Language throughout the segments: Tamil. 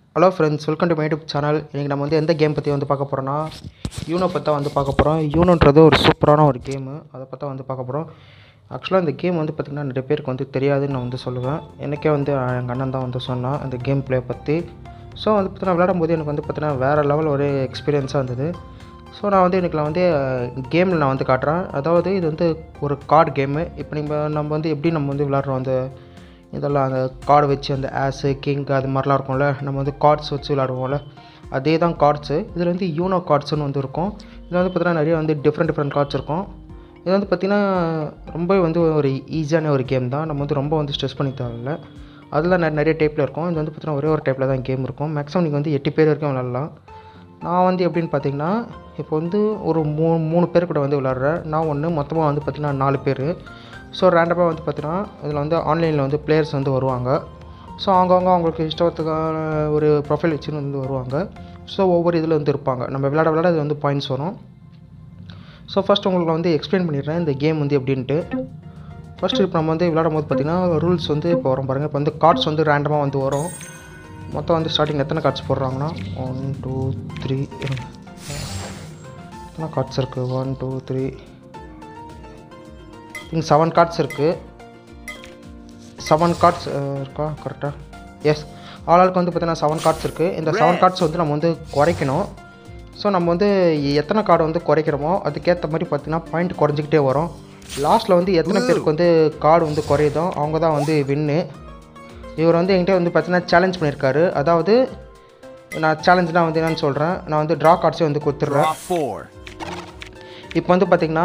Hello friends welcome to my YouTube channel இன்றைக்கி நம்ம வந்து எந்த கேம் பற்றி வந்து பார்க்க போகிறோன்னா யூனோ பற்றி தான் வந்து பார்க்க போகிறோம் யூனோன்றது ஒரு சூப்பரான ஒரு கேமு அதை பற்றி தான் வந்து பார்க்க போகிறோம் ஆக்சுவலாக இந்த கேம் வந்து பார்த்திங்கன்னா நிறைய பேருக்கு வந்து தெரியாதுன்னு நான் வந்து சொல்லுவேன் எனக்கே வந்து எங்கள் அண்ணன் தான் வந்து சொன்னான் அந்த கேம் ப்ளே பற்றி ஸோ வந்து பார்த்தீங்கன்னா விளையாடும் போது எனக்கு வந்து பார்த்தீங்கன்னா வேறு லெவல் ஒரு எக்ஸ்பீரியன்ஸாக இருந்தது ஸோ நான் வந்து எனக்கு நான் வந்து கேமில் நான் வந்து காட்டுறேன் அதாவது இது வந்து ஒரு கார்டு கேமு இப்போ நம்ம நம்ம வந்து எப்படி நம்ம வந்து விளாட்றோம் அந்த இதெல்லாம் அந்த கார்டு வச்சு அந்த ஆஸு கிங் அது மாதிரிலாம் இருக்கும்ல நம்ம வந்து கார்ட்ஸ் வச்சு விளாடுவோம்ல அதே தான் கார்ட்ஸு இதில் வந்து யூனோ கார்ட்ஸ்னு வந்து இருக்கும் இதில் வந்து பார்த்தீங்கன்னா நிறைய வந்து டிஃப்ரெண்ட் டிஃப்ரெண்ட் கார்ட்ஸ் இருக்கும் இது வந்து பார்த்திங்கன்னா ரொம்ப வந்து ஒரு ஈஸியான ஒரு கேம் தான் நம்ம வந்து ரொம்ப வந்து ஸ்ட்ரெஸ் பண்ணி தேவையில்ல அதில் நிறைய நிறைய டைப்பில் இருக்கும் இது வந்து பார்த்திங்கன்னா ஒரே ஒரு டைப்பில் தான் கேம் இருக்கும் மேக்ஸிமம் நீங்கள் வந்து எட்டு பேர் வரைக்கும் விளாட்லாம் நான் வந்து எப்படின்னு பார்த்தீங்கன்னா இப்போ வந்து ஒரு மூணு மூணு பேர் கூட வந்து விளாட்றேன் நான் ஒன்று மொத்தமாக வந்து பார்த்திங்கன்னா நாலு பேர் ஸோ ரேண்டமாக வந்து பார்த்தீங்கன்னா இதில் வந்து ஆன்லைனில் வந்து பிளேயர்ஸ் வந்து வருவாங்க ஸோ அவங்கவுங்க அவங்களுக்கு இஷ்டத்துக்கான ஒரு ப்ரொஃபைல் வச்சுன்னு வந்து வருவாங்க ஸோ ஒவ்வொரு இதில் வந்து இருப்பாங்க நம்ம விளையாட விளையாட இது வந்து பாயிண்ட்ஸ் வரும் ஸோ ஃபஸ்ட் உங்களுக்கு வந்து எக்ஸ்பிளைன் பண்ணிடுறேன் இந்த கேம் வந்து எப்படின்ட்டு ஃபஸ்ட்டு இப்போ நம்ம வந்து விளையாடும் போது பார்த்திங்கன்னா ரூல்ஸ் வந்து இப்போ வரும் பாருங்கள் இப்போ வந்து கார்ட்ஸ் வந்து ரேண்டமாக வந்து வரும் மொத்தம் வந்து ஸ்டார்டிங் எத்தனை கார்ட்ஸ் போடுறாங்கன்னா ஒன் டூ த்ரீ எத்தனை கார்ட்ஸ் இருக்குது ஒன் டூ த்ரீ இங்கே செவன் கார்ட்ஸ் இருக்குது செவன் கார்ட்ஸ் இருக்கா கரெக்டாக எஸ் ஆளாளுக்கு வந்து பார்த்தீங்கன்னா செவன் கார்ட்ஸ் இருக்குது இந்த செவன் கார்ட்ஸ் வந்து நம்ம வந்து குறைக்கணும் ஸோ நம்ம வந்து எத்தனை கார்டு வந்து குறைக்கிறோமோ அதுக்கேற்ற மாதிரி பார்த்தீங்கன்னா பாயிண்ட் குறைஞ்சிக்கிட்டே வரும் லாஸ்ட்டில் வந்து எத்தனை பேருக்கு வந்து கார்டு வந்து குறையுதோ அவங்க தான் வந்து வின்னு இவர் வந்து என்கிட்ட வந்து பார்த்தீங்கன்னா சேலஞ்ச் பண்ணியிருக்காரு அதாவது நான் சேலஞ்ச்னா வந்து என்னன்னு சொல்கிறேன் நான் வந்து ட்ரா கார்ட்ஸே வந்து கொடுத்துட்றேன் Draw four. இப்போ வந்து பார்த்திங்கன்னா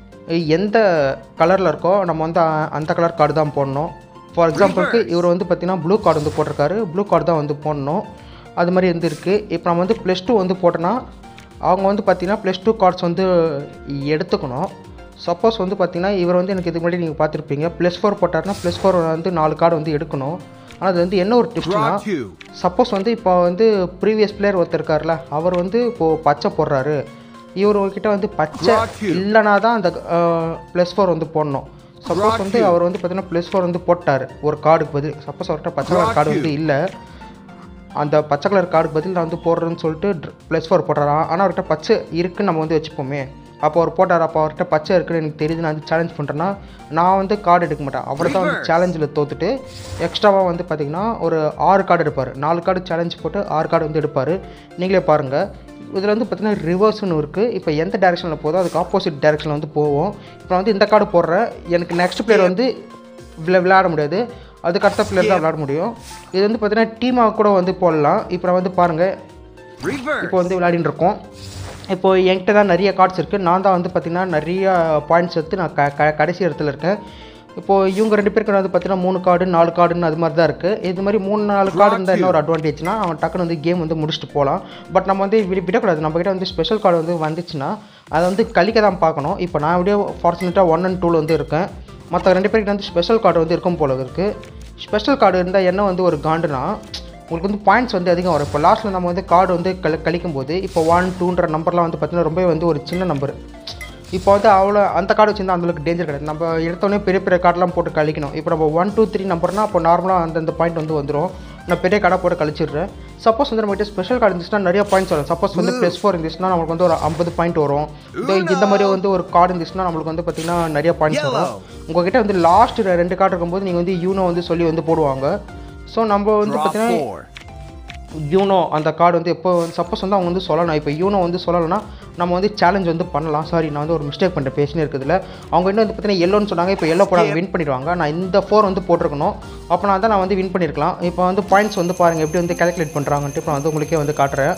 எந்த கலரில் இருக்கோ நம்ம வந்து அ- அந்த கலர் கார்டு தான் போடணும் ஃபார் எக்ஸாம்பிளுக்கு இவர் வந்து பார்த்திங்கன்னா ப்ளூ கார்டு வந்து போட்டிருக்காரு ப்ளூ கார்டு தான் வந்து போடணும் அது மாதிரி வந்து இருக்குது இப்போ நம்ம வந்து ப்ளஸ் டூ வந்து போட்டோன்னா அவங்க வந்து பார்த்திங்கன்னா ப்ளஸ் டூ கார்ட்ஸ் வந்து எடுத்துக்கணும் சப்போஸ் வந்து பார்த்திங்கன்னா இவர் வந்து எனக்கு இதுக்கு முன்னாடி நீங்கள் பார்த்துருப்பீங்க ப்ளஸ் ஃபோர் போட்டாருன்னா ப்ளஸ் ஃபோர் வந்து நாலு கார்டு வந்து எடுக்கணும் ஆனால் அது வந்து என்ன ஒரு டிப்ஸ்னா Draw two. சப்போஸ் வந்து இப்போ வந்து ப்ரீவியஸ் பிளேயர் ஒருத்தர் இருக்கார்ல அவர் வந்து இப்போது பச்சை போடுறாரு இவர் கிட்ட வந்து பச்சை Draw two. இல்லைனா தான் அந்த ப்ளஸ் ஃபோர் வந்து போடணும் சப்போஸ் வந்து அவர் வந்து பார்த்தீங்கன்னா ப்ளஸ் ஃபோர் வந்து போட்டார் ஒரு கார்டுக்கு பதில் சப்போஸ் அவர்கிட்ட பச்சை கலர் கார்டு வந்து இல்லை அந்த பச்சை கலர் கார்டுக்கு பதில் நான் வந்து போடுறேன்னு சொல்லிட்டு ப்ளஸ் ஃபோர் போடுறாரா ஆனால் அவர்கிட்ட பச்சை இருக்குன்னு நம்ம வந்து வச்சுப்போமே அப்போ அவர் போட்டார் அப்போ அவர்கிட்ட பச்சை இருக்குன்னு எனக்கு தெரியுது நான் வந்து சேலஞ்ச் பண்ணுறேன்னா நான் வந்து கார்டு எடுக்க மாட்டேன் அவர் தான் வந்து சேலஞ்சில் தோத்துட்டு எக்ஸ்ட்ராவாக வந்து பார்த்தீங்கன்னா ஒரு ஆறு கார்டு எடுப்பார் நாலு கார்டு சேலஞ்ச் போட்டு ஆறு கார்டு வந்து எடுப்பார் நீங்களே பாருங்கள் இதில் வந்து பார்த்தீங்கன்னா ரிவர்ஸ்னு இருக்குது இப்போ எந்த டேரெக்ஷனில் போதோ அதுக்கு ஆப்போசிட் டேரெக்ஷனில் வந்து போவோம் இப்போ நான் வந்து இந்த கார்டு போடுறேன் எனக்கு நெக்ஸ்ட் பிளேயர் வந்து விளை விளையாட முடியாது அதுக்கு அடுத்த பிளேயர் தான் விளையாட முடியும் இது வந்து பார்த்தீங்கன்னா டீமாக கூட வந்து போடலாம் இப்போ நான் வந்து பாருங்கள் Reverse. இப்போ வந்து விளையாடிட்டு இருக்கோம் இப்போ என்கிட்ட தான் நிறைய கார்ட்ஸ் இருக்குது நான் தான் வந்து பார்த்தீங்கன்னா நிறைய பாயிண்ட்ஸ் எடுத்து நான் க க கடைசி இடத்துல இருக்கேன் இப்போது இவங்க ரெண்டு பேருக்கு வந்து பார்த்தீங்கன்னா மூணு கார்டு நாலு கார்டுன்னு அது மாதிரி தான் இருக்குது இது மாதிரி மூணு நாலு கார்டு இருந்தால் என்ன ஒரு அட்வான்டேஜ்னா அவன் டக்குன்னு வந்து கேம் வந்து முடிச்சுட்டு போகலாம் பட் நம்ம வந்து விட விடக்கூடாது நம்மக்கிட்ட வந்து ஸ்பெஷல் கார்டு வந்து வந்துச்சுன்னா அதை வந்து கழிக்க தான் பார்க்கணும் இப்போ நான் எப்படியோ ஃபார்ச்சுனேட்டாக ஒன் அண்ட் டூவில் வந்து இருக்கேன் மற்ற ரெண்டு பேருக்கு வந்து ஸ்பெஷல் கார்டு வந்து இருக்கும் போல இருக்குது ஸ்பெஷல் கார்டு இருந்தால் என்ன வந்து ஒரு காண்டுனா உங்களுக்கு வந்து பாயிண்ட்ஸ் வந்து அதிகம் வரும் இப்போ லாஸ்ட்டில் நம்ம வந்து கார்டு வந்து கழி கழிக்கும் போது இப்போ ஒன் டூன்ற நம்பர்லாம் வந்து பார்த்தீங்கன்னா ரொம்ப வந்து ஒரு சின்ன நம்பர் இப்போ வந்து அவ்வளோ அந்த கார்டு வச்சுருந்தா அந்தளவுக்கு டேஞ்சர் கிடையாது நம்ம எடுத்தோடனே பெரிய பெரிய கார்டெலாம் போட்டு கழிக்கணும் இப்போ நம்ம ஒன் டூ த்ரீ நம்பர்னா அப்போ நார்மலாக அந்தந்த பாயிண்ட் வந்து வந்துடும் நான் பெரிய கார்டாக போட்டு கழிச்சிடுறேன் சப்போஸ் வந்து நம்மகிட்ட ஸ்பெஷல் கார்டு இருந்துச்சுன்னா நிறைய பாயிண்ட்ஸ் வரும் சப்போஸ் வந்து ப்ளஸ் ஃபோர் இருந்துச்சுன்னா நம்மளுக்கு வந்து ஒரு ஐம்பது பாயிண்ட் வரும் இதோ இந்த மாதிரி வந்து ஒரு கார்டு இருந்துச்சுன்னா நம்மளுக்கு வந்து பார்த்திங்கன்னா நிறைய பாயிண்ட்ஸ் வரும் உங்ககிட்ட வந்து லாஸ்ட் ரெண்டு கார்டு இருக்கும்போது நீங்கள் வந்து யூனோ வந்து சொல்லி வந்து போடுவாங்க ஸோ நம்ம வந்து Draw பார்த்தீங்கன்னா four. யூனோ அந்த கார்டு வந்து எப்போ சப்போஸ் வந்து அவங்க வந்து சொல்லலாம் இப்போ யூனோ வந்து சொல்லலைன்னா நம்ம வந்து சேலஞ்ச் வந்து பண்ணலாம் சாரி நான் வந்து ஒரு மிஸ்டேக் பண்ணிட்டு பேசினே இருக்குதுல அவங்க இன்னும் வந்து பார்த்தீங்கன்னா எல்லோன்னு சொன்னாங்க இப்போ எல்லோ போடாங்க வின் பண்ணிடுவாங்க நான் இந்த ஃபோர் வந்து போட்டிருக்கணும் அப்போ நான் தான் நான் வந்து வின் பண்ணியிருக்கலாம் இப்போ வந்து பாயிண்ட்ஸ் வந்து பாருங்கள் எப்படி வந்து கேல்குலேட் பண்ணுறாங்கன்ட்டு இப்போ நான் வந்து உங்களுக்கே வந்து காட்டுறேன்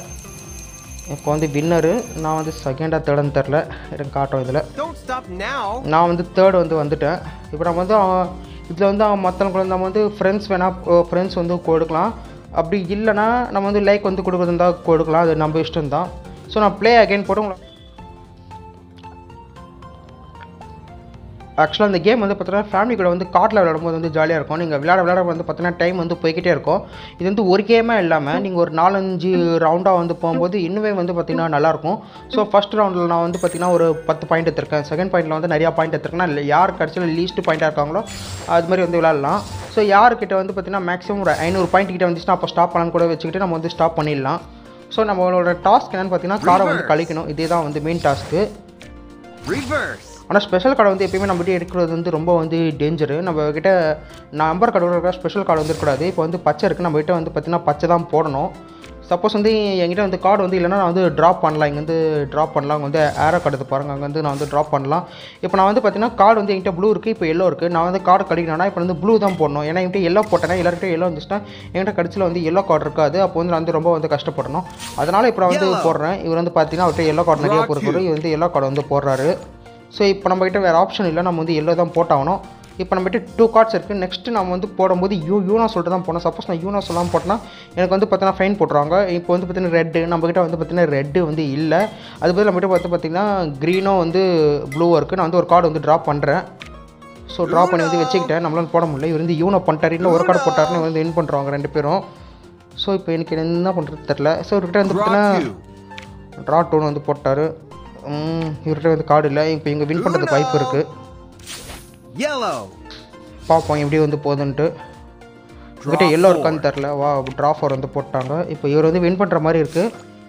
இப்போ வந்து வின்னரு நான் வந்து செகண்டாக தேர்டுன்னு தெரில எனக்கு காட்டுறோம் இதில் Don't stop now. நான் வந்து தேர்ட் வந்து வந்துட்டேன் இப்போ நம்ம வந்து இதில் வந்து அவன் மற்றவங்களுக்கு நம்ம வந்து ஃப்ரெண்ட்ஸ் வேணால் ஃப்ரெண்ட்ஸ் வந்து கொடுக்கலாம் அப்படி இல்லைன்னா நம்ம வந்து லைக் வந்து கொடுக்குறதா கொடுக்கலாம் அது நம்ம இஷ்டம் தான் ஸோ நான் ப்ளே அகைன் போட்டு உங்களை ஆக்சுவலாக இந்த கேம் வந்து பார்த்தீங்கன்னா ஃபேமிலி கூட வந்து காட்டில் விளையாடும்போது வந்து ஜாலியாக இருக்கும் நீங்கள் விளையாட விளையாட வந்து பார்த்தீங்கன்னா டைம் வந்து போய்கிட்டே இருக்கும் இது வந்து ஒரு கேமாக இல்லாமல் நீங்கள் ஒரு நாலஞ்சு ரவுண்டாக வந்து போகும்போது இன்னுமே வந்து பார்த்தீங்கன்னா நல்லாயிருக்கும் ஸோ ஃபஸ்ட் ரவுண்டில் நான் வந்து பார்த்தீங்கன்னா ஒரு பத்து பாயிண்ட் எடுத்திருக்கேன் செகண்ட் பாயிண்டில் வந்து நிறையா பாயிண்ட் எடுத்திருக்கேன் இல்லை யார் கடைசியில் லீஸ்ட் பாயிண்ட்டாக இருக்காங்களோ அது மாதிரி வந்து விளையாடலாம் ஸோ யார்கிட்ட வந்து பார்த்தீங்கன்னா மேக்ஸிமம் ஒரு ஐநூறு பாயிண்ட் கிட்ட வந்துச்சுன்னா அப்போ ஸ்டாப் பண்ணலான்னு கூட வச்சுக்கிட்டு நம்ம வந்து ஸ்டாப் பண்ணிடலாம் ஸோ நம்மளோட டாஸ்க் என்னென்னு பார்த்தீங்கன்னா காரை வந்து கழிக்கணும் இதே தான் வந்து மெயின் டாஸ்க்கு Reverse. ஆனால் ஸ்பெஷல் கார்டு வந்து எப்பயுமே நம்மகிட்ட எடுக்கிறது வந்து ரொம்ப வந்து டேஞ்சரு நம்ம கிட்ட நம்பர் கார்டு இருக்கிற ஸ்பெஷல் கார்டு வந்து இருக்கக்கூடாது இப்போ வந்து பச்சை இருக்குது நம்ம கிட்ட வந்து பார்த்தீங்கன்னா பச்சை தான் போடணும் சப்போஸ் வந்து என்கிட்ட வந்து கார்டு வந்து இல்லைன்னா நான் வந்து ட்ராப் பண்ணலாம் இங்கே வந்து ட்ராப் பண்ணலாம் அங்கே வந்து ஏரோ கார்டு பாருங்கள் அங்கே வந்து நான் வந்து ட்ராப் பண்ணலாம் இப்போ நான் வந்து பார்த்தீங்கன்னா கார்டு வந்து என்கிட்ட ப்ளூ இருக்குது இப்போ எல்லோ இருக்குது நான் வந்து கார்டு கடிக்கணும்னா இப்போ வந்து ப்ளூ தான் போடணும் ஏன்னா என்கிட்ட எல்லோ போட்டேன்னா எல்லாருக்கிட்ட எல்லோ வந்துச்சுன்னா என்கிட்ட கடைசியில் வந்து எல்லோ கார்டு இருக்காது அப்போ வந்து நான் வந்து ரொம்ப வந்து கஷ்டப்படணும் அதனால் இப்போ நான் வந்து Yellow. போடுறேன் இவர் வந்து பார்த்தீங்கன்னா அவர்கிட்ட எல்லோ கார்டு நிறைய Draw பொறுப்பு two. இவர் வந்து எல்லோ கார்டு வந்து போடுறாரு ஸோ இப்போ நம்மக்கிட்ட வேறு ஆப்ஷன் இல்லை நம்ம வந்து எல்லோ தான் போட்டாகணும் இப்போ நம்மகிட்ட டூ கார்ட்ஸ் இருக்குது நெக்ஸ்ட்டு நம்ம வந்து போடும்போது யூ யூனா சொல்லிட்டு தான் போனோம் சப்போஸ் நான் யூனா சொல்லாமல் போட்டேன்னா எனக்கு வந்து பார்த்தீங்கன்னா ஃபைன் போட்டுருவாங்க இப்போ வந்து பார்த்தீங்கன்னா ரெட்டு நம்மக்கிட்ட வந்து பார்த்தீங்கன்னா ரெட்டு வந்து இல்லை அது பதில் நம்மகிட்ட பார்த்து பார்த்தீங்கன்னா க்ரீனும் வந்து ப்ளூவும் இருக்குது நான் வந்து ஒரு கார்டு வந்து ட்ராப் பண்ணுறேன் ஸோ ட்ரா பண்ணி வந்து வச்சுக்கிட்டேன் நம்மளால போட முடியல இவர் வந்து யூனோ பண்ணிட்டாரு இன்னும் ஒரு கார்டு போட்டாருன்னு இவர் வந்து வின் பண்ணுறாங்க ரெண்டு பேரும் ஸோ இப்போ எனக்கு என்ன பண்ணுறது தெரில ஸோ இவர்கிட்ட வந்து Draw பார்த்தீங்கன்னா two. ட்ரா டோன் வந்து போட்டார் இவர்கிட்ட வந்து கார்டு இல்லை இப்போ இங்கே வின் பண்ணுறதுக்கு வாய்ப்பு இருக்குது Yellow. பார்ப்போம் எப்படி வந்து போகுதுன்ட்டு இவர்கிட்ட Draw எல்லோ four. இருக்கான்னு தெரில வா ட்ரா ஃபோர் வந்து போட்டாங்க இப்போ இவர் வந்து வின் பண்ணுற மாதிரி இருக்குது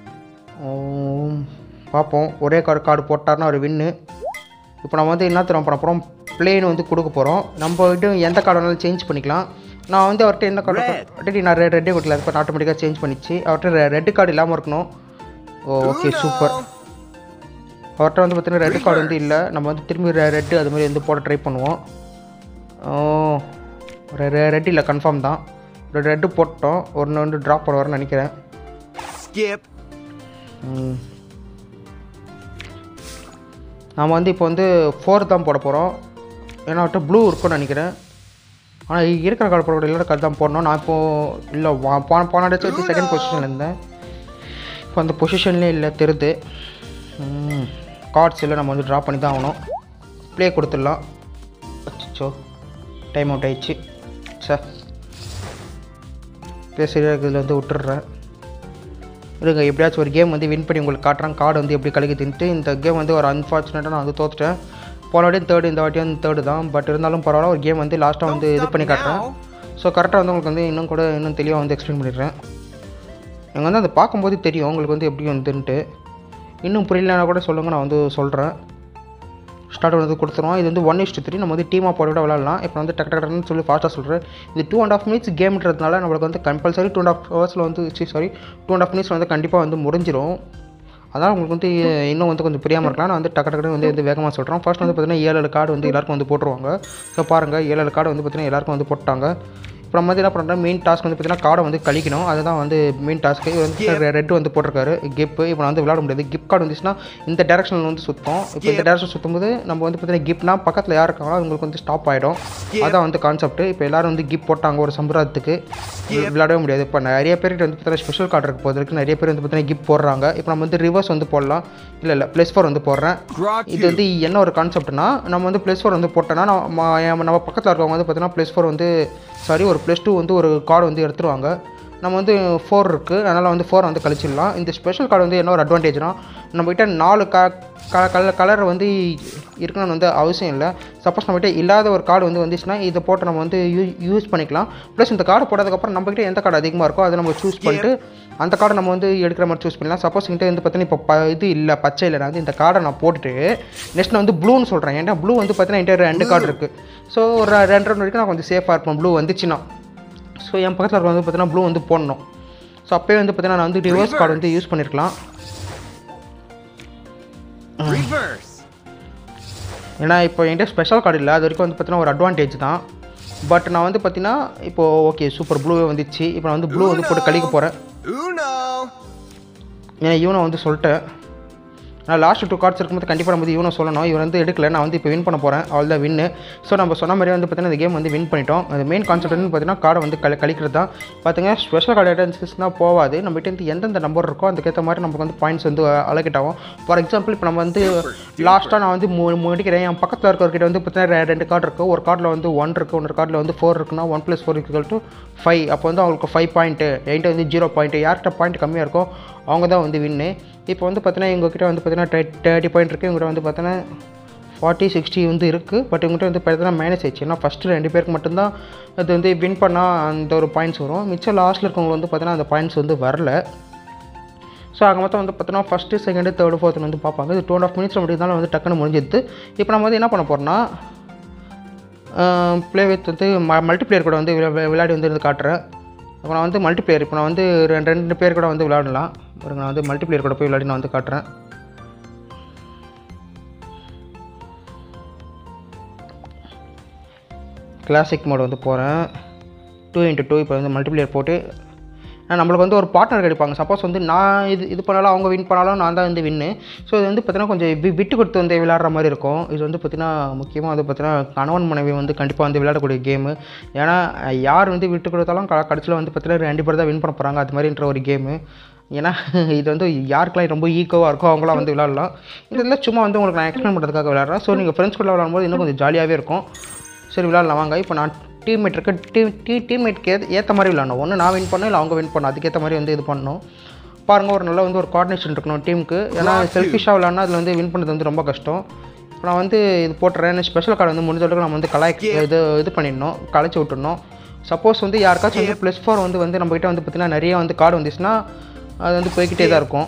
பார்ப்போம் ஒரே கார்டு கார்டு போட்டார்னா ஒரு வின்னு இப்போ நம்ம வந்து என்ன தரோம் பண்ண போகிறோம் பிளேன் வந்து கொடுக்க போகிறோம் நம்ம கிட்ட எந்த கார்டு வேணாலும் சேஞ்ச் பண்ணிக்கலாம் நான் வந்து அவர்கிட்ட என்ன கார்டு Red. ஆல்ரெடி நான் ரெட் ரெட்டே கொடுக்கல அது ஆட்டோமேட்டிக்காக சேஞ்ச் பண்ணிச்சு அவர்கிட்ட ரெட் கார்டு இல்லாமல் இருக்கணும் ஓ ஓகே Uno. சூப்பர் அவர்கிட்ட வந்து பார்த்தீங்கன்னா ரெட் கார்டு வந்து இல்லை நம்ம வந்து திரும்பி ரெட்டு அது மாதிரி வந்து போட ட்ரை பண்ணுவோம் ஓ ரெட் இல்லை கன்ஃபார்ம் தான் ஒரு ரெட்டு போட்டோம் ஒன்று வந்து ட்ராப் பண்ணுவார்னு நினைக்கிறேன் Skip. ம். நாம வந்து இப்போ வந்து ஃபோர் தான் போட போகிறோம் ஏன்னா அவர்கிட்ட ப்ளூ இருக்கும்னு நினைக்கிறேன் ஆனால் இருக்கிற கார்டு போட இல்லாத கார்டு தான் போடணும் நான் இப்போது இல்லை வா- போன போன அடிச்சு வந்து செகண்ட் பொசிஷனில் இருந்தேன் இப்போ அந்த பொசிஷன்லேயே இல்லை தெரியுது கார்ட்ஸ் இல்லை நம்ம வந்து ட்ரா பண்ணி தான் ஆகணும் ப்ளே கொடுத்துடலாம் அச்சோ டைம் அவுட் ஆயிடுச்சு சார் பேசுகிற இதில் வந்து விட்டுடுறேன் இருங்க எப்படியாச்சும் ஒரு கேம் வந்து வின் பண்ணி உங்களுக்கு காட்டுறேன் கார்டு வந்து எப்படி கழிக்குதுன்ட்டு இந்த கேம் வந்து ஒரு அன்ஃபார்ச்சுனேட்டாக நான் வந்து தோத்துட்டேன் போன வாட்டியும் தேர்டு இந்த வாட்டியும் தேர்டு தான் பட் இருந்தாலும் பரவாயில்ல ஒரு கேம் வந்து லாஸ்ட்டாக வந்து இது பண்ணி காட்டுறேன் ஸோ கரெக்டாக வந்து உங்களுக்கு வந்து இன்னும் கூட இன்னும் தெளிவாக வந்து எக்ஸ்பிளைன் பண்ணிடுறேன் எனக்கு வந்து அதை பார்க்கும்போது தெரியும் உங்களுக்கு வந்து எப்படி வந்துன்ட்டு இன்னும் புரியலனா கூட சொல்லுங்கள் நான் வந்து சொல்கிறேன் ஸ்டார்ட் வந்து கொடுத்துருவோம் இது வந்து ஒன் இஸ்ட்டு த்ரீ நம்ம வந்து டீமாக போட விட விளாட்லாம் இப்போ வந்து டக்கு டக்குன்னு சொல்லி ஃபாஸ்ட்டாக சொல்கிறேன் இது டூ அண்ட் ஆஃப் மினிட்ஸ் கேம்ன்றதுனால நம்மளுக்கு வந்து கம்பல்சரி டூ அண்ட் ஆஃப் ஹவர்ஸில் வந்து sorry two and half minutes வந்து கண்டிப்பாக வந்து முடிஞ்சிடும் அதான் உங்களுக்கு வந்து இன்னும் வந்து கொஞ்சம் புரியாமல் இருக்கலாம் நான் வந்து டக்கு டக்குனு வந்து வந்து வேகமாக சொல்கிறேன் ஃபர்ஸ்ட் வந்து பார்த்தீங்கன்னா ஏழு ஏழு கார்டு வந்து எல்லாருக்கும் வந்து போட்டுருவாங்க ஸோ பாருங்கள் ஏழு ஏழு கார்டு வந்து பார்த்தீங்கன்னா எல்லாருக்கும் வந்து போட்டாங்க இப்போ நம்ம வந்து என்ன பண்ணுறோம் மெயின் டாஸ்க் வந்து பார்த்தீங்கன்னா கார்டை வந்து கழிக்கணும் அதுதான் வந்து மெயின் டாஸ்க்கு இது வந்து ரெட் வந்து போட்டிருக்காரு கிப்பு இப்போ நான் வந்து விளையாட முடியாது கிப் கார்டு வந்துச்சுன்னா இந்த டேரக்ஷனில் வந்து சுத்தம் இப்போ இந்த டேரக்ஷன் சுற்றும்போது நம்ம வந்து பார்த்தீங்கன்னா கிப்னா பக்கத்தில் யார் இருக்காங்களோ அவங்களுக்கு வந்து ஸ்டாப் ஆகிடும் அதான் வந்து கான்செப்ட் இப்போ எல்லாரும் வந்து கிப் போட்டாங்க ஒரு சம்பிரதாயத்துக்கு விளையாடவே முடியாது இப்போ நிறைய பேர்கிட்ட வந்து பார்த்தீங்கன்னா ஸ்பெஷல் கார்டு இருக்க போகிறதுக்கு நிறைய பேர் வந்து பார்த்தீங்கன்னா கிப் போடுறாங்க இப்போ நம்ம வந்து ரிவர்ஸ் வந்து போடலாம் இல்லை இல்லை ப்ளஸ் ஃபோர் வந்து போடுறேன் Draw இது two. வந்து என்ன ஒரு கான்செப்ட்னா நம்ம வந்து ப்ளஸ் ஃபோர் வந்து போட்டோன்னா நம்ம நம்ம- நம்ம பக்கத்தில் இருக்கவங்க வந்து பார்த்தீங்கன்னா ப்ளஸ் ஃபோர் வந்து சாரி ஒரு ப்ளஸ் டூ வந்து ஒரு கார்டு வந்து எடுத்துருவாங்க நம்ம வந்து ஃபோர் இருக்குது அதனால் வந்து ஃபோர் வந்து கழிச்சிடலாம் இந்த ஸ்பெஷல் கார்டு வந்து என்ன ஒரு அட்வான்டேஜ்னா நம்மகிட்ட நாலு க கலர் கலர் வந்து இருக்கணும்னு வந்து அவசியம் இல்லை சப்போஸ் நம்மகிட்ட இல்லாத ஒரு கார்டு வந்து வந்துச்சுன்னா இதை போட்டு நம்ம வந்து யூ யூஸ் பண்ணிக்கலாம் ப்ளஸ் இந்த கார்டு போட்டதுக்கப்புறம் நம்மகிட்ட எந்த கார்டு அதிகமாக இருக்கோ அதை நம்ம சூஸ் பண்ணிட்டு அந்த கார்டை நம்ம வந்து எடுக்கிற மாதிரி சூஸ் பண்ணலாம் சப்போஸ் என்கிட்ட வந்து பார்த்தீங்கன்னா இப்போ ப இது இல்லை பச்சை இல்லை நான் வந்து இந்த கார்டை நான் போட்டுட்டு நெக்ஸ்ட் நான் வந்து ப்ளூன்னு சொல்கிறேன் ஏன்னா ப்ளூ வந்து பார்த்தீங்கன்னா என்கிட்ட ரெண்டு கார்டு இருக்குது ஸோ ஒரு ரெண்டு ரவுண்ட் வரைக்கும் நான் கொஞ்சம் சேஃபாக இருப்பேன் ப்ளூ வந்துச்சுன்னா ஸோ என் பக்கத்தில் இருக்க வந்து பார்த்தீங்கன்னா ப்ளூ வந்து போடணும் ஸோ அப்போயே வந்து பார்த்தீங்கன்னா நான் வந்து ரிவர்ஸ் கார்டு வந்து யூஸ் பண்ணியிருக்கலாம் Reverse. ஏன்னா இப்போ என்கிட்ட ஸ்பெஷல் கார்டு இல்லை அது வரைக்கும் வந்து பார்த்தீங்கன்னா ஒரு அட்வான்டேஜ் தான் பட் நான் வந்து பார்த்தீங்கன்னா இப்போது ஓகே சூப்பர் ப்ளூவே வந்துச்சு இப்போ நான் வந்து ப்ளூ வந்து போட்டு கழிக்க போகிறேன் Uno. ஏன்னா இவனை வந்து சொல்லிட்டேன் நான் லாஸ்ட் டூ கார்ட்ஸ் இருக்கும்போது கண்டிப்பாக நம்ம வந்து இவனை சொல்லணும் இவன் வந்து எடுக்கல நான் வந்து இப்போ வின் பண்ண போகிறேன் அவள் தான் வின்னு ஸோ நம்ம சொன்ன மாதிரி வந்து பார்த்தீங்கன்னா இந்த கேம் வந்து வின் பண்ணிட்டோம் அது மெயின் கான்செப்ட் வந்து பார்த்தீங்கன்னா கார்டை வந்து கழி கழிக்கிறது தான் பார்த்துங்க ஸ்பெஷல் கார்டு ஐடன்சிஸ்னால் போகாது நம்மகிட்ட இருந்து எந்தெந்த நம்பர் இருக்கோ அதுக்கேற்ற மாதிரி நமக்கு வந்து பாயிண்ட்ஸ் வந்து அலோகேட் ஆகும் ஃபார் எக்ஸாம்பிள் இப்போ நம்ம வந்து லாஸ்ட்டாக நான் வந்து மூ முடிக்கிறேன் என் பக்கத்தில் இருக்கிறவர்கிட்ட வந்து பார்த்தீங்கன்னா ரெண்டு கார்டு இருக்குது ஒரு கார்டில் வந்து ஒன் இருக்குது ஒரு கார்டில் வந்து ஃபோர் இருக்குன்னா one plus four equal to five அப்போ வந்து அவங்களுக்கு ஃபைவ் பாயிண்ட்டு என்கிட்ட வந்து ஜீரோ பாயிண்ட்டு யார்கிட்ட பாயிண்ட் கம்மியாக இருக்கோ அவங்க தான் வந்து வின்னு இப்போ வந்து பார்த்தீங்கன்னா எங்ககிட்ட வந்து பார்த்தீங்கன்னா தேர்ட்டி பாயிண்ட் இருக்குது இவங்ககிட்ட வந்து பார்த்தீங்கன்னா ஃபார்ட்டி சிக்ஸ்டி வந்து இருக்குது பட் இவங்ககிட்ட வந்து பார்த்தீங்கன்னா மைனஸ் ஆயிடுச்சு ஏன்னா ஃபஸ்ட்டு ரெண்டு பேருக்கு மட்டும்தான் அது வந்து வின் பண்ணால் அந்த ஒரு பாயிண்ட்ஸ் வரும் மிச்சம் லாஸ்ட்டில் இருக்கவங்க வந்து பார்த்தீங்கன்னா அந்த பாயிண்ட்ஸ் வந்து வரல ஸோ அங்கே மொத்தம் வந்து பார்த்தோன்னா ஃபஸ்ட்டு செகண்டு தேர்டு ஃபோர்த்து வந்து பார்ப்பாங்க இது டூ அண்ட் ஆஃப் மினிட்ஸ் முடிந்தாலும் வந்து டக்குன்னு முடிஞ்சிடுது இப்போ நம்ம வந்து என்ன பண்ண போகிறோம்னா ப்ளே வித் வந்து ம மல்டிப்ளேயர் கூட வந்து விளா- விளையாடி வந்து இருந்து காட்டுறேன் இப்போ நான் வந்து மல்டிப்ளேயர் இப்போ நான் வந்து ரெண்டு ரெண்டு பேர் கூட வந்து விளையாடலாம் பாருங்க நான் வந்து மல்டிப்ளேயர் கூட போய் விளையாடி நான் வந்து காட்டுறேன் கிளாசிக் மோட் வந்து போகிறேன் டூ இன்ட்டு டூ இப்போ வந்து மல்டிப்ளேயர் போட்டு ஆனா, நம்மளுக்கு வந்து ஒரு பார்ட்னர் கிடைப்பாங்க சப்போஸ் வந்து நான் இது இது பண்ணாலும் அவங்க வின் பண்ணாலும் நான் தான் வந்து வின்னு ஸோ இது வந்து பார்த்தீங்கன்னா கொஞ்சம் வி- விட்டு கொடுத்து வந்து விளையாடுற மாதிரி இருக்கும் இது வந்து பார்த்தீங்கன்னா முக்கியமாக வந்து பார்த்தீங்கன்னா கணவன் மனைவி வந்து கண்டிப்பாக வந்து விளையாடக்கூடிய கேமு ஏன்னா அஹ், யார் வந்து விட்டு கொடுத்தாலும் க கடைசியில் வந்து பார்த்தீங்கன்னா ரெண்டு பேர் தான் வின் பண்ண போகிறாங்க அது மாதிரின்ற ஒரு கேமு ஏன்னா இது வந்து யாருக்கெல்லாம் ரொம்ப ஈக்கோவாக இருக்கோ அவங்களாம் வந்து விளையாடலாம் இதெல்லாம் சும்மா வந்து உங்களுக்கு நான் எக்ஸ்பிளைன் பண்ணுறதுக்காக விளையாடுறேன் ஸோ நீங்கள் ஃப்ரெண்ட்ஸ் கூட விளையாடும்போது இன்னும் கொஞ்சம் ஜாலியாகவே இருக்கும் சரி விளையாடலாம் வாங்க இப்போ நான் டீம்மேட் இருக்க டீம் டீ டீம்மேட்க்கு ஏற்ற மாதிரி விளையாடணும் ஒன்று நான் வின் பண்ணணும் இல்லை அவங்க வின் பண்ணணும் அதுக்கேற்ற மாதிரி வந்து இது பண்ணணும் பாருங்கள் ஒரு நல்ல வந்து ஒரு கோஆர்டினேஷன் இருக்கணும் டீமுக்கு ஏன்னா செல்ஃபிஷாக விளையாடினா அதில் வந்து வின் பண்ணது வந்து ரொம்ப கஷ்டம் இப்போ நான் வந்து இது போட்டுறேன் ஸ்பெஷல் கார்டு வந்து முடிஞ்ச அளவுக்கு நம்ம வந்து கலாய் இது இது பண்ணிடணும் கலைச்சி விட்டுடணும் சப்போஸ் வந்து யாருக்காச்சும் வந்து ப்ளஸ் ஃபோர் வந்து வந்து நம்மகிட்ட வந்து பார்த்திங்கன்னா நிறைய வந்து கார்டு வந்துச்சுன்னா அது வந்து போய்கிட்டே தான் இருக்கும்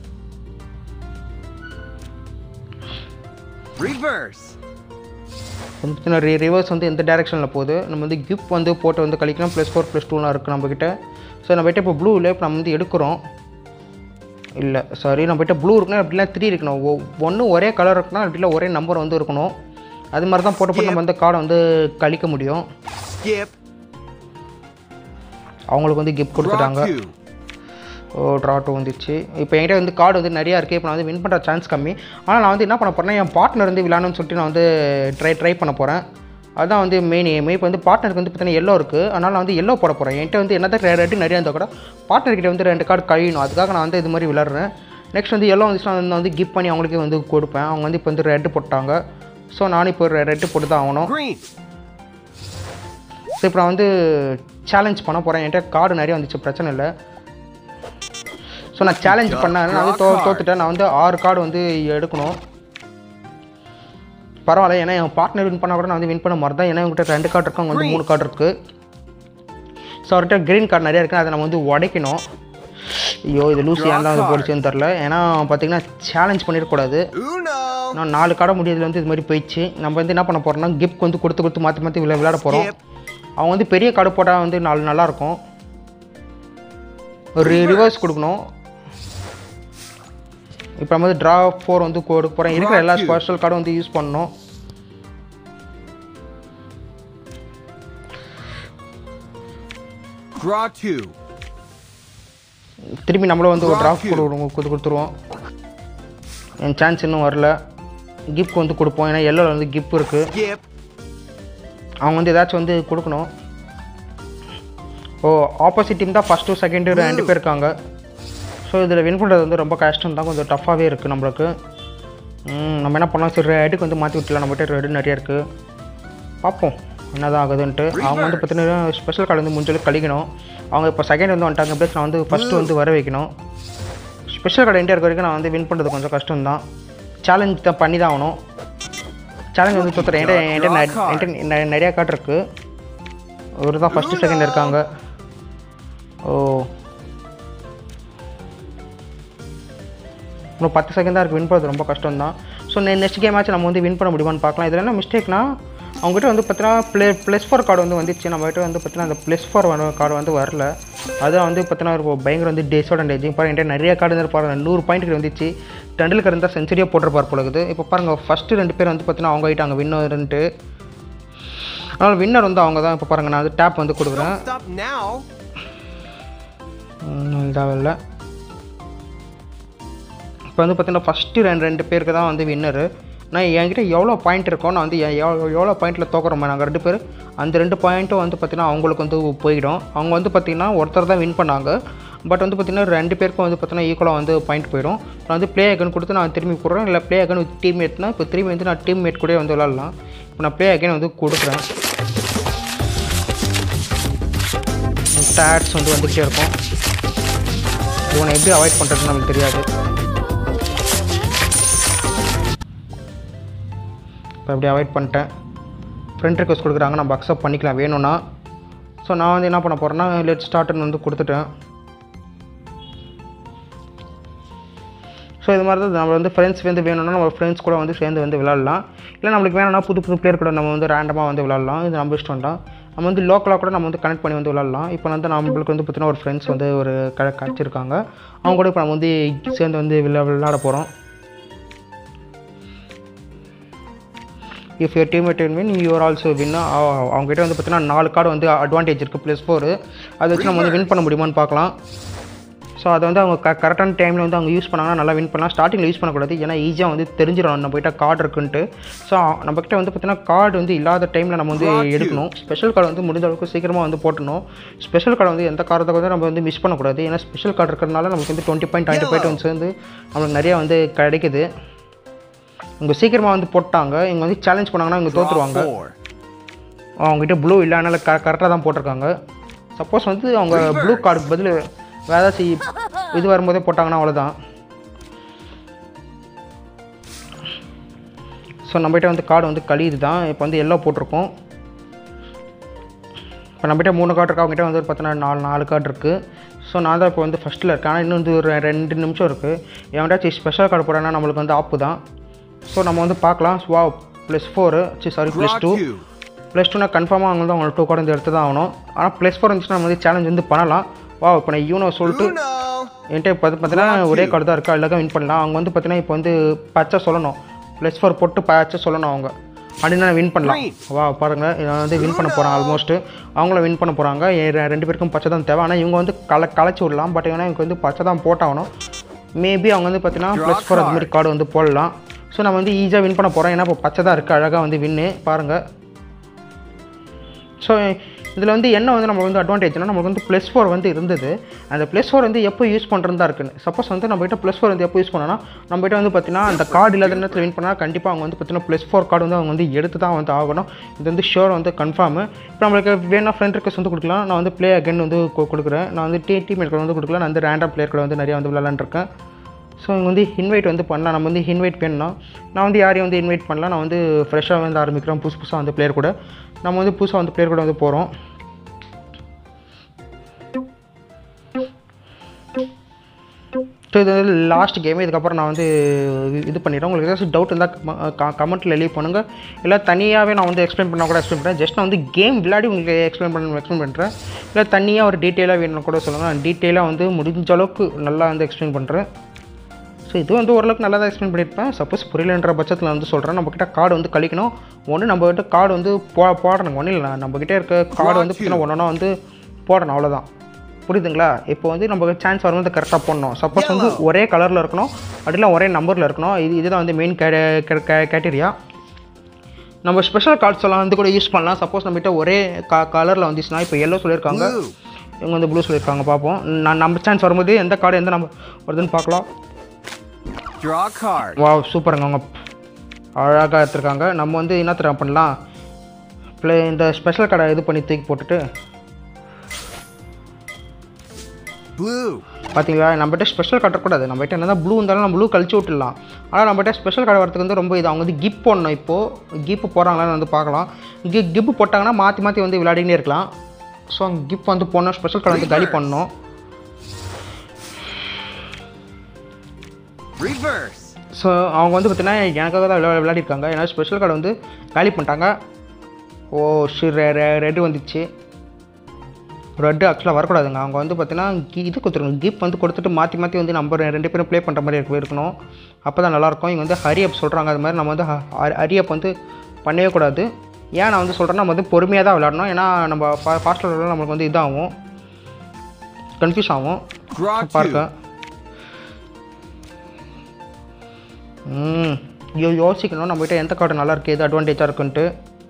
Reverse. வந்து பார்த்தீங்கன்னா ரி ரிவர்ஸ் வந்து எந்த டேரெக்ஷனில் போகுது நம்ம வந்து கிஃப்ட் வந்து போட்டு வந்து கழிக்கலாம் ப்ளஸ் ஃபோர் ப்ளஸ் டூலாம் இருக்குது நம்மக்கிட்ட ஸோ நம்மகிட்ட இப்போ ப்ளூ இல்லை இப்போ நம்ம வந்து எடுக்கிறோம் இல்லை சாரி நம்மகிட்ட ப்ளூ இருக்குன்னா அப்படிலாம் த்ரீ இருக்கணும் ஒன்று ஒரே கலர் இருக்குன்னா அப்படிலாம் ஒரே நம்பர் வந்து இருக்கணும் அது மாதிரி தான் போட்டு போட்டு நம்ம வந்து கார்டை வந்து கழிக்க முடியும் Skip. அவங்களுக்கு வந்து கிஃப்ட் Draw கொடுத்துட்டாங்க two. ஓ ட்ரா டூ வந்துச்சு இப்போ என்கிட்ட வந்து கார்டு வந்து நிறையா இருக்குது இப்போ நான் வந்து வின் பண்ணுற சான்ஸ் கம்மி ஆனால் நான் வந்து என்ன பண்ண போகிறேன்னா என் பார்ட்னர் வந்து விளாடணும்னு சொல்லிட்டு நான் வந்து ட்ரை ட்ரை பண்ண போகிறேன் அதுதான் வந்து மெயின் எய்ம் இப்போ வந்து பார்ட்னருக்கு வந்து பார்த்தீங்கன்னா எல்லோ இருக்குது அதனால் நான் வந்து எல்லோ போட போகிறேன் என்கிட்ட வந்து என்ன தான் ரெட்டு நிறையா இருந்தால் கூட பார்ட்னர்கிட்ட வந்து ரெண்டு கார்டு கழியணும் அதுக்காக நான் வந்து இது மாதிரி விளாட்றேன் நெக்ஸ்ட் வந்து எல்லோ வந்துச்சுன்னா நான் வந்து கிஃப்ட் பண்ணி அவங்களுக்கே வந்து கொடுப்பேன் அவங்க வந்து இப்போ வந்து ரெட்டு போட்டாங்க ஸோ நானும் இப்போ ரெட்டு போட்டு தான் ஆகணும் Green. ஸோ இப்போ நான் வந்து சேலஞ்ச் பண்ண போகிறேன் என்கிட்ட கார்டு நிறைய வந்துச்சு பிரச்சனை இல்லை ஸோ நான் சேலஞ்ச் பண்ணேன் நான் வந்து தோ தோத்துட்டேன் நான் வந்து ஆறு கார்டு வந்து எடுக்கணும் பரவாயில்ல ஏன்னா என் பார்ட்னர் வின் பண்ணால் கூட நான் வந்து வின் பண்ண மாதிரி தான் ஏன்னா என்கிட்ட ரெண்டு கார்டு இருக்கு அவங்க வந்து மூணு கார்டு இருக்குது ஸோ அவர்கிட்ட க்ரீன் கார்டு நிறைய இருக்குது அதை நம்ம வந்து உடைக்கணும் ஐயோ இது லூசி ஏன் தான் வந்து போடுச்சுன்னு தெரில ஏன்னா பார்த்தீங்கன்னா சேலஞ்ச் பண்ணிடக்கூடாது Uno. நான் நாலு கடை முடியதுல வந்து இது மாதிரி போயிடுச்சு நம்ம வந்து என்ன பண்ண போகிறோம்னா கிஃப்ட் வந்து கொடுத்து கொடுத்து மாற்றி மாற்றி விளையா விளையாட போகிறோம் Skip. அவங்க வந்து பெரிய கடை போட்டால் வந்து நாலு நல்லாயிருக்கும் ஒரு ரிவர்ஸ் கொடுக்கணும் இப்போ நம்ம வந்து ட்ரா ஃபோர் வந்து கொடுக்க போகிறேன் இருக்கிற எல்லா Draw two. ஸ்பெஷல் கார்டும் வந்து யூஸ் பண்ணணும் Draw two. திரும்பி நம்மளும் வந்து ஒரு Draw ட்ராஃப்ட் two. கொடுக்குறோம் கொடுத்து கொடுத்துருவோம் என் சான்ஸ் இன்னும் வரல கிஃப்ட் வந்து கொடுப்போம் ஏன்னா எல்லோவில் வந்து கிஃப்ட் இருக்குது Skip. அவங்க வந்து ஏதாச்சும் வந்து கொடுக்கணும் ஓ ஆப்போசிட் டீம் தான் ஃபஸ்ட்டு செகண்டு ரெண்டு பேர் இருக்காங்க ஸோ இதில் வின் பண்ணுறது வந்து ரொம்ப கஷ்டம் தான் கொஞ்சம் டஃப்பாகவே இருக்குது நம்மளுக்கு ம், நம்ம என்ன பண்ணலாம் சரி ரெட்டுக்கு வந்து மாற்றி விட்டுலாம் நம்மகிட்ட ரெடு நிறைய இருக்குது பார்ப்போம் என்னதான் ஆகுதுன்ட்டு அவங்க வந்து பார்த்தீங்கன்னா ஸ்பெஷல் கார்டு வந்து முடிஞ்சளவுக்கு கழிக்கணும் அவங்க இப்போ செகண்ட் வந்து வந்துட்டாங்க ப்ளஸ் நான் வந்து ஃபஸ்ட்டு வந்து வர வைக்கணும் ஸ்பெஷல் கார்டு இந்தியா இருக்க வரைக்கும் நான் வந்து வின் பண்ணுறது கொஞ்சம் கஷ்டம் தான் சேலஞ்ச் தான் பண்ணி தான் ஆகணும் சேலஞ்ச் வந்து தோத்துறேன் என்கிட்ட என்கிட்ட நெ- என்கிட்ட நெ- நிறையா கார்டு இருக்குது ஒரு தான் ஃபஸ்ட்டு செகண்ட் இருக்காங்க ஓ இன்னும் பத்து செகண்ட் தான் இருக்குது வின் பண்ணுறது ரொம்ப கஷ்டம் தான் ஸோ நெக்ஸ்ட் கேம் ஆச்சு நம்ம வந்து வின் பண்ண முடியுமான்னு பார்க்கலாம் இதில் என்ன மிஸ்டேக்னா அவங்ககிட்ட வந்து பார்த்தீங்கன்னா ப்ளே ப்ளஸ் ஃபோர் கார்டு வந்து வந்துச்சு நம்மகிட்ட வந்து பார்த்தீங்கன்னா அந்த ப்ளஸ் ஃபோர் கார்டு வந்து வரல அதான் வந்து பார்த்தீங்கன்னா ஒரு பயங்கர வந்து டிஸ்அட்வான்டேஜ் பாருங்க என்கிட்ட நிறைய கார்டு இருந்து பாருங்க நூறு பாயிண்ட்டுக்கு வந்துச்சு டெண்டுல்கர் இருந்தால் செஞ்சுரியாக போட்டிருப்பார் போல இருக்குது இப்போ பாருங்கள் ஃபஸ்ட்டு ரெண்டு பேர் வந்து பார்த்தீங்கன்னா அவங்க ஆகிட்டாங்க வின்னர்ன்ட்டு அதனால் வின்னர் வந்து அவங்க தான் இப்போ பாருங்கள் நான் வந்து டேப் வந்து கொடுக்குறேன் Don't stop now. ஒன்றும் இதாகல இப்போ வந்து பார்த்தீங்கன்னா ஃபஸ்ட்டு ரெண்டு ரெண்டு பேருக்கு தான் வந்து வின்னரு நான் என்கிட்ட எவ்வளோ பாயிண்ட் இருக்கோ நான் வந்து எ- எவ்வளோ எவ்வளோ பாயிண்ட்டில் தோக்குறோமே நாங்கள் ரெண்டு பேர் அந்த ரெண்டு பாயிண்ட்டும் வந்து பார்த்திங்கன்னா அவங்களுக்கு வந்து போயிடும் அவங்க வந்து பார்த்திங்கன்னா ஒருத்தர் தான் வின் பண்ணாங்க பட் வந்து பார்த்திங்கன்னா ரெண்டு பேருக்கும் வந்து பார்த்திங்கன்னா ஈக்குவலாக வந்து பாயிண்ட் போயிடும் நான் வந்து ப்ளே அகன் கொடுத்து நான் திரும்பி போடுறேன் இல்லை ப்ளே அகன் வித் டீம்மேட்னா இப்போ திரும்பி வந்து நான் டீம்மேட் கூட வந்து விளாட்லாம் இப்போ நான் ப்ளே அகைன் வந்து கொடுக்குறேன் ஸ்டாட்ஸ் வந்து வந்துக்கிட்டே இருக்கும் இவனை எப்படி அவாய்ட் பண்ணுறதுன்னு நமக்கு தெரியாது இப்போ எப்படி அவாய்ட் பண்ணிட்டேன் ஃப்ரெண்ட் ரிக்வஸ்ட் கொடுக்குறாங்க நம்ம அக்செப்ட் பண்ணிக்கலாம் வேணும்னா ஸோ நான் வந்து என்ன பண்ண போகிறேன்னா லெட் ஸ்டார்ட்னு வந்து கொடுத்துட்டேன் ஸோ இது மாதிரி தான் நம்ம வந்து ஃப்ரெண்ட்ஸ் வந்து வேணும்னா நம்ம ஃப்ரெண்ட்ஸ் கூட வந்து சேர்ந்து வந்து விளாட்லாம் இல்லை நம்மளுக்கு வேணும்னா புது புது பிளேயர் கூட நம்ம வந்து ரேண்டமாக வந்து விளாட்லாம் இது நம்ம இஷ்டம் தான் நம்ம வந்து லோக்கலாக கூட நம்ம வந்து கனெக்ட் பண்ணி வந்து விளாட்லாம் இப்போ வந்து நம்மளுக்கு வந்து பார்த்தீங்கன்னா ஒரு ஃப்ரெண்ட்ஸ் வந்து ஒரு க கிடச்சிருக்காங்க அவங்க கூட இப்போ நம்ம வந்து சேர்ந்து வந்து விளா விளாட போகிறோம் if your teammate win you're also win அவங்ககிட்ட வந்து பார்த்தீங்கன்னா நாலு கார்டு வந்து அட்வான்டேஜ் இருக்குது ப்ளஸ் ஃபோர் அதை வச்சு நம்ம வந்து வின் பண்ண முடியுமான்னு பார்க்கலாம் ஸோ அதை வந்து அவங்க க கரெக்டான டைமில் வந்து அவங்க யூஸ் பண்ணாங்கன்னா நல்லா வின் பண்ணலாம் ஸ்டார்டிங்கில் யூஸ் பண்ணக்கூடாது ஏன்னா ஈஸியாக வந்து தெரிஞ்சிடும் நம்ம கிட்ட கார்டு இருக்குன்ட்டு ஸோ நம்மக்கிட்ட வந்து பார்த்தீங்கன்னா கார்டு வந்து இல்லாத டைமில் நம்ம வந்து எடுக்கணும் ஸ்பெஷல் கார்டு வந்து முடிஞ்ச அளவுக்கு சீக்கிரமாக வந்து போட்டணும் ஸ்பெஷல் கார்டு வந்து எந்த காரணத்துக்கு வந்து நம்ம வந்து மிஸ் பண்ணக்கூடாது ஏன்னா ஸ்பெஷல் கார்டு இருக்கிறதுனால நமக்கு வந்து டுவெண்ட்டி பாயிண்ட் டுவெண்ட்டி பாயிண்ட் வந்து சேர்ந்து நம்மளுக்கு நிறையா வந்து கிடைக்குது இவங்க சீக்கிரமாக வந்து போட்டாங்க இவங்க வந்து சேலஞ்ச் பண்ணாங்கன்னா இவங்க Draw தோற்றுருவாங்க four. அவங்ககிட்ட ப்ளூ இல்லை அதனால் க கரெக்டாக தான் போட்டிருக்காங்க சப்போஸ் வந்து அவங்க ப்ளூ கார்டுக்கு பதில் வேறு ஏதாச்சும் இது வரும்போதே போட்டாங்கன்னா அவ்வளோதான் ஸோ நம்மகிட்ட வந்து கார்டு வந்து கழியுது தான் இப்போ வந்து எல்லோ போட்டிருக்கோம் இப்போ நம்மகிட்ட மூணு கார்டு இருக்கு அவங்ககிட்ட வந்து ஒரு பார்த்தீங்கன்னா நாலு நாலு கார்டு இருக்குது ஸோ நான் தான் இப்போ வந்து ஃபஸ்ட்டில் இருக்கேன் ஆனால் இன்னும் வந்து ஒரு ரெண்டு நிமிஷம் இருக்குது எவன்டாச்சும் ஸ்பெஷல் கார்டு போடனா நம்மளுக்கு வந்து ஆப்பு தான் ஸோ நம்ம வந்து பார்க்கலாம் ஸ்வா ப்ளஸ் ஃபோரு சி sorry Draw plus two two. Plus டூனா கன்ஃபார்மாக அவங்க வந்து அவங்க டூ கார்டு வந்து எடுத்து தான் ஆகணும் ஆனால் ப்ளஸ் ஃபோர் இருந்துச்சுன்னா நம்ம வந்து சேலஞ்ச் வந்து பண்ணலாம் வா இப்போ நான் யூனோ சொல்லிட்டு Uno. என்கிட்ட இப்போ பார்த்தீங்கன்னா ஒரே கார்டு தான் இருக்கா எல்லாருக்கும் வின் பண்ணலாம் அவங்க வந்து பார்த்தீங்கன்னா இப்போ வந்து பச்சை சொல்லணும் ப்ளஸ் ஃபோர் போட்டு பச்சை சொல்லணும் அவங்க அப்படின்னா வின் பண்ணலாம் வா பாருங்கள் நான் வந்து வின் பண்ண போகிறேன் ஆல்மோஸ்ட் அவங்கள வின் பண்ண போகிறாங்க ரெண்டு பேருக்கும் பச்சை தான் தேவை ஆனால் இவங்க வந்து கல கலைச்சி விடலாம் பட் இவங்க இவங்க வந்து பச்சை தான் போட்டாகணும் மேபி அவங்க வந்து பார்த்தீங்கன்னா Draw ப்ளஸ் ஃபோர் அது மாதிரி கார்டு வந்து போடலாம் ஸோ நம்ம வந்து ஈஸியாக வின் பண்ண போகிறோம் ஏன்னா இப்போ பச்சை தான் இருக்குது அழகாக வந்து வின்னு பாருங்கள் ஸோ இதில் வந்து என்ன வந்து நமக்கு வந்து அட்வான்டேஜ்னா நமக்கு வந்து ப்ளஸ் ஃபோர் வந்து இருந்தது அந்த ப்ளஸ் ஃபோர் வந்து எப்போ யூஸ் பண்ணுறது தான் இருக்குன்னு சப்போஸ் வந்து நம்ம கிட்ட ப்ளஸ் ஃபோர் வந்து எப்போ யூஸ் பண்ணோன்னா நம்ம கிட்ட வந்து பார்த்தீங்கன்னா அந்த கார்டு இல்லாத நேரத்தில் வின் பண்ணால் கண்டிப்பாக அவங்க வந்து பார்த்தீங்கன்னா ப்ளஸ் ஃபோர் கார்டு வந்து அவங்க வந்து எடுத்து தான் வந்து ஆகணும் இது வந்து ஷோர் வந்து கன்ஃபார்மு இப்போ நம்மளுக்கு வேணா ஃப்ரெண்ட் ரிக்வஸ்ட் வந்து கொடுக்கலாம் நான் வந்து ப்ளே அகைன் வந்து கு- கொடுக்குறேன் நான் வந்து டீ டீம் வந்து கொடுக்கல நான் வந்து ரேண்டம் பிளேயர் கூட வந்து நிறையா வந்து விளாட்ருக்கேன் ஸோ இங்கே வந்து இன்வைட் வந்து பண்ணலாம் நம்ம வந்து இன்வைட் வேணும்னா நான் வந்து யாரையும் வந்து இன்வைட் பண்ணலாம் நான் வந்து ஃப்ரெஷ்ஷாக வந்து ஆரம்பிக்கிறேன் புதுசு புதுசாக வந்து பிளேயர் கூட நம்ம வந்து புதுசாக வந்து பிளேயர் கூட வந்து போகிறோம் ஸோ இது வந்து லாஸ்ட் கேம் இதுக்கப்புறம் நான் வந்து இது- இது பண்ணிடுறேன் உங்களுக்கு ஏதாச்சும் டவுட் இருந்தால் கமெண்ட்டில் லீவ் பண்ணுங்கள் இல்லை தனியாகவே நான் வந்து எக்ஸ்பிளைன் பண்ணால் கூட எக்ஸ்பிளைன் பண்ணுறேன் ஜஸ்ட் நான் வந்து கேம் விளையாடி உங்களுக்கு எக்ஸ்பிளைன் பண்ண எக்ஸ்பிளைன் பண்ணுறேன் இல்லை தனியாக ஒரு டீட்டெயிலாக வேணும்னு கூட சொல்லுங்கள் நான் டீட்டெயிலாக வந்து முடிஞ்ச அளவுக்கு நல்லா வந்து எக்ஸ்பிளைன் பண்ணுறேன் ஸோ இது வந்து ஓரளவுக்கு நல்லா தான் எக்ஸ்பிளைன் பண்ணியிருப்பேன் சப்போஸ் புரியலன்ற பட்சத்தில் வந்து சொல்கிறேன் நம்மக்கிட்ட கார்டு வந்து கழிக்கணும் ஒன்று நம்மக்கிட்ட கார்டு வந்து போ போடணும் ஒன்றும் இல்லை நம்மக்கிட்ட இருக்க கார்டு வந்து பார்த்தீங்கன்னா ஒன்றா வந்து போடணும் அவ்வளோதான் புரியுதுங்களா இப்போ வந்து நம்ம சான்ஸ் வரும்போது கரெக்டாக போடணும் சப்போஸ் வந்து ஒரே கலரில் இருக்கணும் அப்படிலாம் ஒரே நம்பரில் இருக்கணும் இது இதுதான் வந்து மெயின் கேட்டீரியா நம்ம ஸ்பெஷல் கார்ட்ஸ் எல்லாம் வந்து கூட யூஸ் பண்ணலாம் சப்போஸ் நம்மகிட்ட ஒரே க கலரில் வந்துச்சுன்னா இப்போ எல்லோ சொல்லியிருக்காங்க Blue. இவங்க வந்து ப்ளூ சொல்லியிருக்காங்க பார்ப்போம் நான் நம்ம சான்ஸ் வரும்போது எந்த கார்டு எந்த நம்பர் வருதுன்னு பார்க்கலாம் Draw a card. வா சூப்பருங்க அவங்க அழகாக எடுத்துருக்காங்க நம்ம வந்து என்ன தர பண்ணலாம் ப்ளே இந்த ஸ்பெஷல் கடை இது பண்ணி தூக்கி போட்டுட்டு Blue. பார்த்தீங்களா நம்மகிட்ட ஸ்பெஷல் கார்டு கூடாது நம்மகிட்ட என்ன தான் ப்ளூ இருந்தாலும் நம்ம ப்ளூ கழிச்சு விட்டுடலாம் ஆனால் நம்மகிட்ட ஸ்பெஷல் கார்டு வரதுக்கு வந்து ரொம்ப இது அவங்க வந்து கிப் போடணும் இப்போது கிப்பு போகிறாங்களான்னு வந்து பார்க்கலாம் கி கிப்பு போட்டாங்கன்னா மாற்றி மாற்றி வந்து விளையாடினே இருக்கலாம் ஸோ அங்கே கிப் வந்து போடணும் ஸ்பெஷல் கார்டு வந்து காலி பண்ணணும் Reverse. ஸோ அவங்க வந்து பார்த்தீங்கன்னா எனக்காக தான் விளையா விளையாடிருக்காங்க ஏன்னா ஸ்பெஷல் கார்டு வந்து காலி பண்ணிட்டாங்க ஓ ஷி ரெட்டு வந்துச்சு ரெட்டு ஆக்சுவலாக வரக்கூடாதுங்க அவங்க வந்து பார்த்தீங்கன்னா கி- இது கொடுத்துருங்க கிப் வந்து கொடுத்துட்டு மாற்றி மாற்றி வந்து நம்ம ரெ- ரெண்டு பேரும் ப்ளே பண்ணுற மாதிரி இருக்கு இருக்கணும் அப்போ தான் நல்லாயிருக்கும் இங்கே வந்து ஹரியப் சொல்கிறாங்க அது மாதிரி நம்ம வந்து ஹரியப் வந்து பண்ணவே கூடாது ஏன் நான் வந்து சொல்கிறேன்னா நம்ம வந்து பொறுமையாக தான் விளையாடணும் ஏன்னா நம்ம ஃபா ஃபாஸ்ட்டில் விளையாடலாம் நம்மளுக்கு வந்து இதாகும் கன்ஃபியூஸ் ஆகும் Draw two. பார்க்க ம் யோ யோசிக்கணும் நம்மகிட்ட எந்த கார்டு நல்லா இருக்குது எது அட்வான்டேஜாக இருக்குன்ட்டு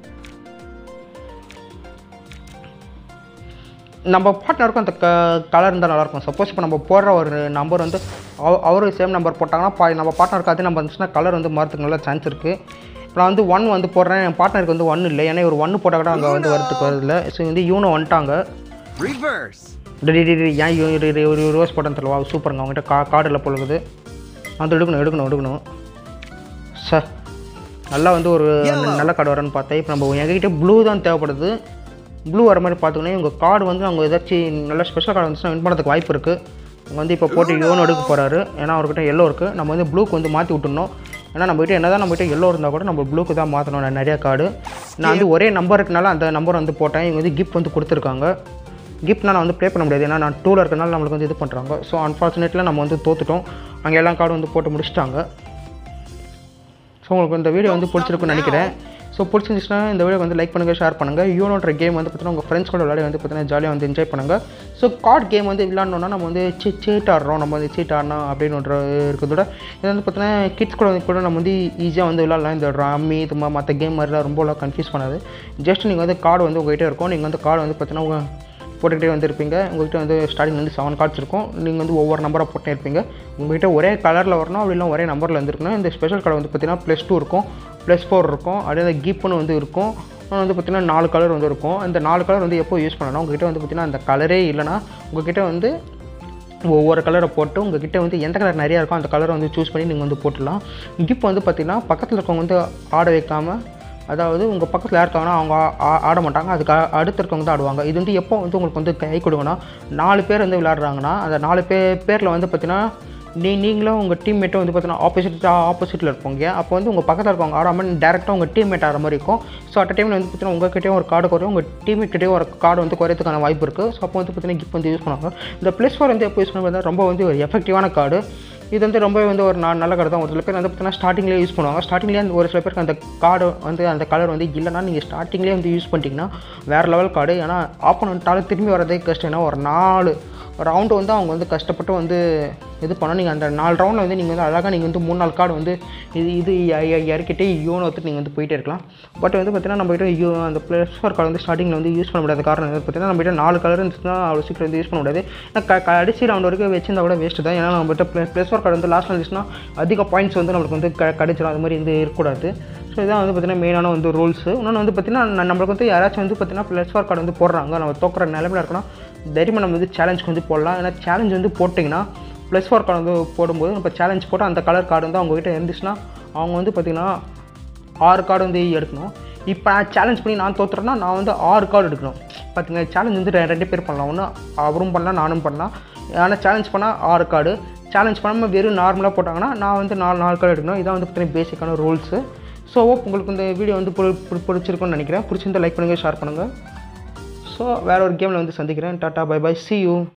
நம்ம பார்ட்னருக்கும் அந்த க கலர் இருந்தால் நல்லாயிருக்கும் சப்போஸ் இப்போ நம்ம போடுற ஒரு நம்பர் வந்து அவ- அவரு சேம் நம்பர் போட்டாங்கன்னா பா நம்ம பார்ட்னருக்கு அதே நம்பர் இருந்துச்சுன்னா கலர் வந்து மாறதுக்கு நல்ல சான்ஸ் இருக்குது இப்போ நான் வந்து ஒன் வந்து போடுறேன் என் பார்ட்னருக்கு வந்து ஒன் இல்லை ஏன்னா ஒரு ஒன்று போட்டால் கூட அங்கே வந்து வரதுக்கு வரதில்லை ஸோ வந்து யூனோ வந்துட்டாங்க Reverse. டெடி டெடி ஏன் யூ- ஒரு ஒரு- ஒரு ரோஸ் போட்டேன்னு தெரியல வா சூப்பருங்க அவங்ககிட்ட கா கார்டு இல்லை பொழுது வந்து எடுக்கணும் எடுக்கணும் எடுக்கணும் சார் நல்லா வந்து ஒரு நல்ல கார்டு வரேன்னு பார்த்தேன் இப்போ நம்ம எங்ககிட்ட ப்ளூ தான் தேவைப்படுது ப்ளூ வர மாதிரி பார்த்துக்கணும் உங்கள் கார்டு வந்து அவங்க ஏதாச்சும் நல்ல ஸ்பெஷல் கார்டு வந்துச்சுன்னா வின் பண்ணுறதுக்கு வாய்ப்பு இருக்குது அவங்க வந்து இப்போ போட்டு யோன் எடுக்க போகிறாரு ஏன்னா அவர்கிட்ட எல்லோ இருக்குது நம்ம வந்து ப்ளூக்கு வந்து மாற்றி விட்டுணும் ஏன்னா நம்மகிட்ட என்ன தான் நம்மகிட்ட எல்லோ இருந்தால் கூட நம்ம ப்ளூக்கு தான் மாற்றணும் நான் நிறையா கார்டு நான் வந்து ஒரே நம்பர் இருக்கனால அந்த நம்பர் வந்து போட்டேன் இவங்க வந்து கிஃப்ட் வந்து கொடுத்துருக்காங்க கிஃப்ட்னா நான் வந்து ப்ளே பண்ண முடியாது ஏன்னா நான் டூவில் இருக்கனால நம்மளுக்கு வந்து இது பண்ணுறாங்க ஸோ அன்ஃபார்ச்சுனேட்லி நம்ம வந்து தோத்துட்டோம் அங்கே எல்லா கார்டும் வந்து போட்டு முடிச்சிட்டாங்க ஸோ உங்களுக்கு இந்த வீடியோ வந்து பிடிச்சிருக்குன்னு நினைக்கிறேன் ஸோ பிடிச்சிருந்துச்சுன்னா இந்த வீடியோ வந்து லைக் பண்ணுங்கள் ஷேர் பண்ணுங்கள் யூனோன்ற கேம் வந்து பார்த்தீங்கன்னா உங்கள் ஃப்ரெண்ட்ஸ் கூட விளையாடி வந்து பார்த்தீங்கன்னா ஜாலியாக வந்து என்ஜாய் பண்ணுங்கள் ஸோ கார்டு கேம் வந்து விளாட்னோன்னா நம்ம வந்து சீ சீட் ஆடுறோம் நம்ம வந்து சீட் ஆடணும் அப்படின்னு ஒன்று இருக்கிறத விட இது வந்து பார்த்தீங்கன்னா கிட்ஸ் கூட வந்து கூட நம்ம வந்து ஈஸியாக வந்து விளாட்லாம் இந்த ரம்மி இது மா- மற்ற கேம் மாதிரிலாம் ரொம்பலாம் கன்ஃபியூஸ் பண்ணாது ஜஸ்ட் நீங்கள் வந்து கார்டு வந்து உங்கள்கிட்ட இருக்கும் நீங்கள் வந்து கார்டு வந்து பார்த்தீங்கன்னா உங்கள் போட்டுக்கிட்டே வந்திருப்பீங்க உங்கள்கிட்ட வந்து ஸ்டார்டிங் வந்து செவன் கார்ட்ஸ் இருக்கும் நீங்கள் வந்து ஒவ்வொரு நம்பராக போட்டே இருப்பீங்க உங்கள்கிட்ட ஒரே கலரில் வரணும் அப்படி இல்லை ஒரே நம்பரில் வந்துருக்கணும் இந்த ஸ்பெஷல் கார்டு வந்து பார்த்தீங்கன்னா ப்ளஸ் டூ இருக்கும் ப்ளஸ் ஃபோர் இருக்கும் அப்படியே அந்த கீப்புன்னு வந்து இருக்கும் இன்னும் வந்து பார்த்தீங்கன்னா நாலு கலர் வந்து இருக்கும் இந்த நாலு கலர் வந்து எப்போ யூஸ் பண்ணணும் உங்ககிட்ட வந்து பார்த்தீங்கன்னா அந்த கலரே இல்லைன்னா உங்ககிட்ட வந்து ஒவ்வொரு கலரை போட்டு உங்ககிட்ட வந்து எந்த கலர் நிறையா இருக்கோ அந்த கலரை வந்து சூஸ் பண்ணி நீங்கள் வந்து போட்டுடலாம் கிப் வந்து பார்த்தீங்கன்னா பக்கத்தில் இருக்கவங்க வந்து ஆட வைக்காமல் அதாவது உங்கள் பக்கத்தில் யார் இருக்காங்கன்னா அவங்க ஆ- ஆ- ஆட மாட்டாங்க அதுக்கு அ- அடுத்து இருக்கவங்க தான் ஆடுவாங்க இது வந்து எப்போ வந்து உங்களுக்கு வந்து கை கொடுங்கன்னா நாலு பேர் வந்து விளையாடுறாங்கன்னா அந்த நாலு பேர் பேரில் வந்து பார்த்தீங்கன்னா நீ நீங்களும் உங்கள் டீம்மேட்டும் வந்து பார்த்தீங்கன்னா ஆப்போசிட் ஆப்போசிட்டில் இருப்பீங்க அப்போ வந்து உங்கள் பக்கத்தில் இருக்கவங்க ஆடாமல் டேரெக்டாக உங்கள் டீம்மேட் ஆடுற மாதிரி இருக்கும் ஸோ அட் டைமில் வந்து பார்த்தீங்கன்னா உங்ககிட்டயும் ஒரு கார்டு குறையும் உங்கள் டீம்மேட் கிட்டேயும் ஒரு கார்டு வந்து குறையதுக்கான வாய்ப்பு இருக்குது ஸோ அப்போ வந்து பார்த்தீங்கன்னா கிப் வந்து யூஸ் பண்ணுவாங்க இந்த ப்ளஸ் ஃபோர் வந்து எப்போ யூஸ் பண்ணுறது ரொம்ப வந்து ஒரு எஃபெக்டிவான கார்டு இது வந்து ரொம்ப வந்து ஒரு நா- நல்ல கார்டு தான் ஒரு சில பேர் வந்து பார்த்தீங்கன்னா ஸ்டார்டிங்லேயே யூஸ் பண்ணுவாங்க ஸ்டார்டிங்லேயே ஒரு சில பேருக்கு அந்த கார்டு வந்து அந்த கலர் வந்து இல்லைன்னா நீங்கள் ஸ்டார்டிங்லேயே வந்து யூஸ் பண்ணிட்டீங்கன்னா வேறு லெவல் கார்டு ஏன்னா ஆப்போனண்ட்டால் திரும்பி வரதே கஷ்டம் ஏன்னா ஒரு நாலு ரவுண்டு வந்து அவங்க வந்து கஷ்டப்பட்டு வந்து இது பண்ணோம் நீங்கள் அந்த நாலு ரவுண்டில் வந்து நீங்கள் வந்து அழகாக நீங்கள் வந்து மூணு நாலு கார்டு வந்து இது இது இ- இ- இறக்கிட்டே யோனை வந்து நீங்கள் வந்து போயிட்டே இருக்கலாம் பட் வந்து பார்த்தீங்கன்னா நம்ம கிட்ட யூ அந்த ப்ளஸ் ஃபோர் கார்டு வந்து ஸ்டார்டிங்கில் வந்து யூஸ் பண்ண முடியாத காரணம் வந்து பார்த்தீங்கன்னா நம்ம கிட்ட நாலு கலர் இருந்துச்சுன்னா அவ்வளோ சீக்கிரம் வந்து யூஸ் பண்ண முடியாது ஏன்னா க கடைசி ரவுண்ட் வரைக்கும் வச்சிருந்தா கூட வேஸ்ட்டு தான் ஏன்னா நம்ம கிட்ட ப்ளஸ் ஃபோர் கார்டு வந்து லாஸ்ட்டில் இருந்துச்சுன்னா அதிக பாயிண்ட்ஸ் வந்து நம்மளுக்கு வந்து க கிடைச்சிடும் அது மாதிரி வந்து இருக்கக்கூடாது ஸோ இதான் வந்து பார்த்தீங்கன்னா மெயினான வந்து ரூல்ஸு இன்னொன்று வந்து பார்த்தீங்கன்னா ந- நம்மளுக்கு வந்து யாராச்சும் வந்து பார்த்தீங்கன்னா ப்ளஸ் ஃபோர் கார்டு வந்து போடுறாங்க நம்ம தோக்குற நிலமையில இருக்கணும் தைரியமாக நம்ம வந்து சேலஞ்சுக்கு வந்து போடலாம் ஏன்னா சேலஞ்ச் வந்து போட்டிங்கன்னா ப்ளஸ் ஃபோர் கார்டு வந்து போடும்போது நம்ம சேலஞ்ச் போட்டு அந்த கலர் கார்டு வந்து அவங்ககிட்ட இருந்துச்சுன்னா அவங்க வந்து பார்த்திங்கன்னா ஆறு கார்டு வந்து எடுக்கணும் இப்போ நான் சேலஞ்ச் பண்ணி நான் தோத்துறேன்னா நான் வந்து ஆறு கார்டு எடுக்கணும் பார்த்துங்க சேலஞ்ச் வந்து ரெ- ரெண்டு பேர் பண்ணலாம் ஒன்று அவரும் பண்ணலாம் நானும் பண்ணலாம் ஆனால் சேலஞ்ச் பண்ணால் ஆறு கார்டு சேலஞ்ச் பண்ணாமல் வெறும் நார்மலாக போட்டாங்கன்னா நான் வந்து நாலு நாலு கார்டு எடுக்கணும் இதான் வந்து பார்த்தீங்கன்னா பேசிக்கான ரூல்ஸு ஸோ உங்களுக்கு இந்த வீடியோ வந்து பிடி- பிடி- பிடிச்சிருக்கும்னு நினைக்கிறேன் பிடிச்சிருந்தா லைக் பண்ணுங்கள் ஷேர் பண்ணுங்கள் ஸோ வேறு ஒரு கேமில் வந்து சந்திக்கிறேன் tata bye bye see you